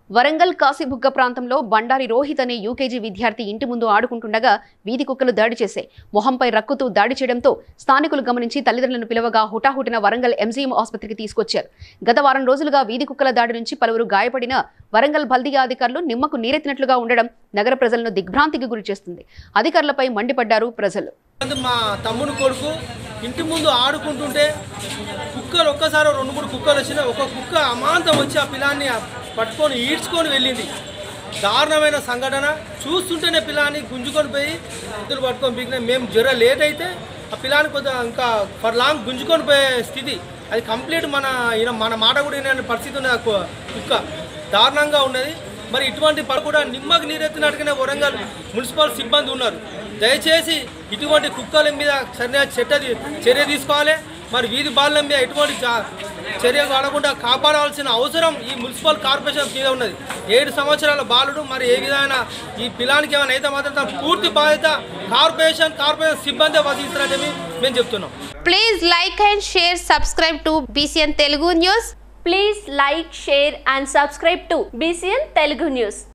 వరంగల్ కాశీబుగ్గ ప్రాంతంలో బండారి రోహిత్ అనే యూకేజీ విద్యార్థి ఇంటి ముందు ఆడుకుంటుండగా వీధి కుక్కలు దాడి చేశాయి మొహంపై రక్కుతూ దాడి చేయడంతో స్థానికులు గమనించి తల్లిదండ్రులను పిలవగా హుటాహుటిన వరంగల్ ఎంజీఎం ఆసుపత్రికి తీసుకొచ్చారు గత వారం రోజులుగా వీధి కుక్కల దాడి నుంచి పలువురు గాయపడిన వరంగల్ బల్దియా అధికారులు నిమ్మకు నీరెత్తినట్లుగా ఉండడం నగర ప్రజలను దిగ్భ్రాంతికి గురి చేస్తుంది అధికారులపై మండిపడ్డారు ప్రజలు అది మా తమ్ముని కొడుకు ఇంటి ముందు ఆడుకుంటుంటే కుక్కలు ఒక్కసారి రెండు మూడు కుక్కలు వచ్చినాయి ఒక కుక్క అమాంతం వచ్చి ఆ పిల్లాన్ని పట్టుకొని ఈడ్చుకొని వెళ్ళింది దారుణమైన సంఘటన చూస్తుంటేనే పిల్లాన్ని గుంజుకొని పోయి ఇద్దరు పట్టుకొని పీకినాయి మేము జ్వర లేట్ అయితే ఆ పిల్లాన్ని కొంచెం ఇంకా ఫర్ లాంగ్ గుంజుకొని పోయే స్థితి అది కంప్లీట్ మన ఈయన మన మాట కూడా వినే పరిస్థితి ఉన్నది ఆ కు- కుక్క దారుణంగా ఉన్నది మరి ఇటువంటి పని కూడా నిమ్మకు నీరెత్తినట్టుగానే వరంగల్ మున్సిపల్ సిబ్బంది ఉన్నారు దయచేసి ఇటువంటి కుక్కల మీద సరైన చట్ట చర్య తీసుకోవాలి మరి వీధి బాలల మీద ఎటువంటి జా- చర్య కాకుండా కాపాడాల్సిన అవసరం ఈ మున్సిపల్ కార్పొరేషన్ మీద ఉన్నది ఏడు సంవత్సరాల బాలుడు మరి ఏ విధమైన ఈ పిల్లానికి ఏమైనా అయితే మాత్రం తన పూర్తి బాధ్యత కార్పొరేషన్ కార్పొరేషన్ సిబ్బంది వహిస్తారని మేము చెప్తున్నాం Please like and share, subscribe to BCN Telugu News. Please like, share and subscribe to BCN Telugu News.